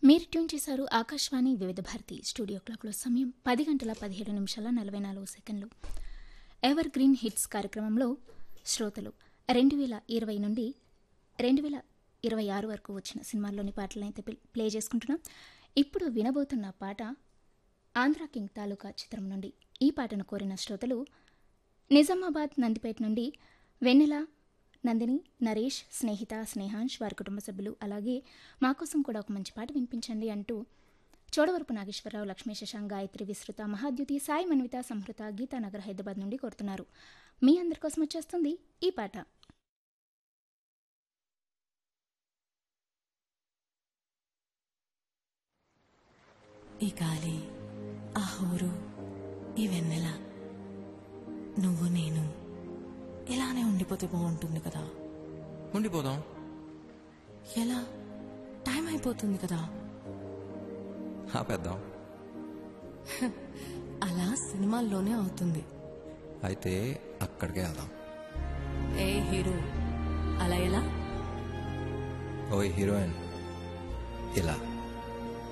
మీరు ట్యూన్ చేశారు ఆకాశవాణి వివిధ భారతి స్టూడియో క్లాక్లో సమయం పది గంటల పదిహేడు నిమిషాల నలభై నాలుగు సెకండ్లు ఎవర్ గ్రీన్ హిట్స్ కార్యక్రమంలో శ్రోతలు రెండు వేల ఇరవై నుండి రెండు వేల ఇరవై ఆరు వరకు వచ్చిన సినిమాల్లోని పాటలను అయితే ప్లే- ప్లే చేసుకుంటున్నాం ఇప్పుడు వినబోతున్న పాట ఆంధ్ర కింగ్ తాలూకా చిత్రం నుండి ఈ పాటను కోరిన శ్రోతలు నిజామాబాద్ నందిపేట నుండి వెన్నెల నందిని నరేష్ స్నేహిత స్నేహాంష్ వారి కుటుంబ సభ్యులు అలాగే మా కోసం కూడా ఒక మంచి పాట వినిపించండి అంటూ చోడవరపు నాగేశ్వరరావు లక్ష్మీ శశాంక్ గాయత్రి విస్తృత మహాద్యుతి సాయి మన్విత సంహృత గీతానగర్ హైదరాబాద్ నుండి కోరుతున్నారు మీ అందరి కోసం వచ్చేస్తుంది ఈ పాట ఈ గాలి ఆ హోరు ఈ వెన్నెల నువ్వు నేను ఇలానే ఉండిపోతే బాగుంటుంది కదా ఉండిపోదాం ఎలా టైం అయిపోతుంది కదా ఆపేద్దాం అలా సినిమాల్లోనే అవుతుంది అయితే అక్కడికే వెళ్దాం ఏ హీరో అలా ఎలా ఓ హీరోయిన్ ఇలా